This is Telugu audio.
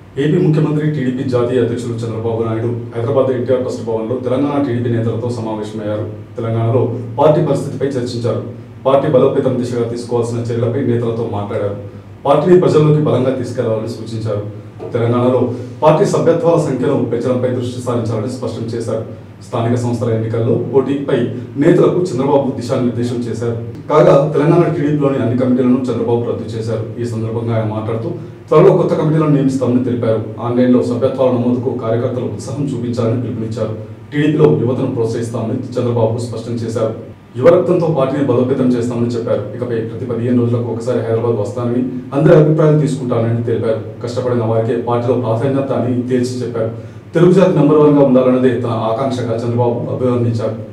ఏపీ ముఖ్యమంత్రి టీడీపీ జాతీయ అధ్యక్షులు చంద్రబాబు నాయుడు హైదరాబాద్ ఎన్టీఆర్ ట్రస్ట్ భవన్లో తెలంగాణ టీడీపీ నేతలతో సమావేశమయ్యారు తెలంగాణలో పార్టీ పరిస్థితిపై చర్చించారు పార్టీ బలోపేతం దిశగా తీసుకోవాల్సిన చర్యలపై నేతలతో మాట్లాడారు పార్టీని ప్రజల్లోకి బలంగా తీసుకెళ్లాలని సూచించారు తెలంగాణలో పార్టీ సభ్యత్వాల సంఖ్యను పెంచడంపై దృష్టి సారించాలని స్పష్టం చేశారు స్థానిక సంస్థల ఎన్నికల్లో పోటీపై నేతలకు చంద్రబాబు దిశానిర్దేశం చేశారు కాగా తెలంగాణ టీడీపీలోని అన్ని కమిటీలను చంద్రబాబు రద్దు చేశారు ఈ సందర్భంగా ఆయన మాట్లాడుతూ త్వరలో కొత్త కమిటీలను నియమిస్తామని తెలిపారు ఆన్లైన్లో సభ్యత్వాల నమోదుకు కార్యకర్తలు ఉత్సాహం చూపించాలని పిలుపునిచ్చారు టీడీపీలో యువతను ప్రోత్సహిస్తామని చంద్రబాబు స్పష్టం చేశారు యువరక్తంతో పార్టీని బలోపేతం చేస్తామని చెప్పారు ఇకపై ప్రతి పదిహేను రోజులకు ఒకసారి హైదరాబాద్ వస్తానని అందరి అభిప్రాయాలు తీసుకుంటానని తెలిపారు కష్టపడిన వారికే పార్టీలో ప్రాధాన్యత అని తేల్చి చెప్పారు తెలుగు జాతి నెంబర్ వన్ గా ఉండాలన్నదే తన ఆకాంక్షగా చంద్రబాబు అభివర్ణించారు